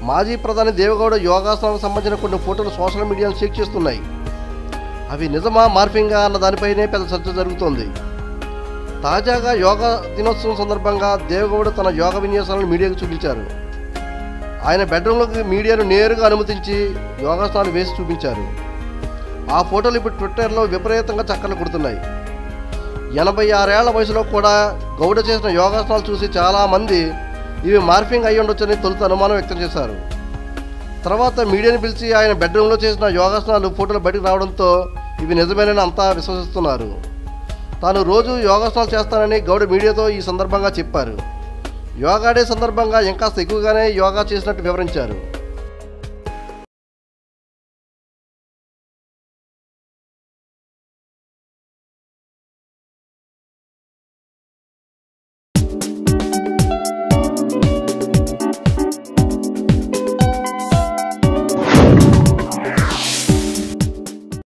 మాజీ ప్రధాని దేవగౌడ యోగాసనాలకు సంబంధించిన కొన్ని ఫోటోలు సోషల్ మీడియాను షేక్ చేస్తున్నాయి అవి నిజమా మార్ఫింగా అన్న దానిపైనే పెద్ద చర్చ జరుగుతోంది తాజాగా యోగా దినోత్సవం సందర్భంగా దేవగౌడ తన యోగా విన్యాసాలను మీడియాకు చూపించారు ఆయన బెడ్రూమ్లోకి మీడియాను నేరుగా అనుమతించి యోగాసనాలు వేసి చూపించారు ఆ ఫోటోలు ఇప్పుడు ట్విట్టర్లో విపరీతంగా చక్కర్లు కొడుతున్నాయి ఎనభై ఆరేళ్ల వయసులో కూడా గౌడ చేసిన యోగాసనాలు చూసి చాలామంది ఇవి మార్ఫింగ్ అయి ఉండొచ్చని తొలుత అనుమానం వ్యక్తం చేశారు తర్వాత మీడియాని పిలిచి ఆయన బెడ్రూమ్లో చేసిన యోగాసనాలు ఫోటోలు బయటకు రావడంతో ఇవి నిజమేనని అంతా విశ్వసిస్తున్నారు తాను రోజు యోగాసనాలు చేస్తానని గౌడ మీడియాతో ఈ సందర్భంగా చెప్పారు యోగా డే సందర్భంగా ఇంకాస్త ఎక్కువగానే యోగా చేసినట్టు వివరించారు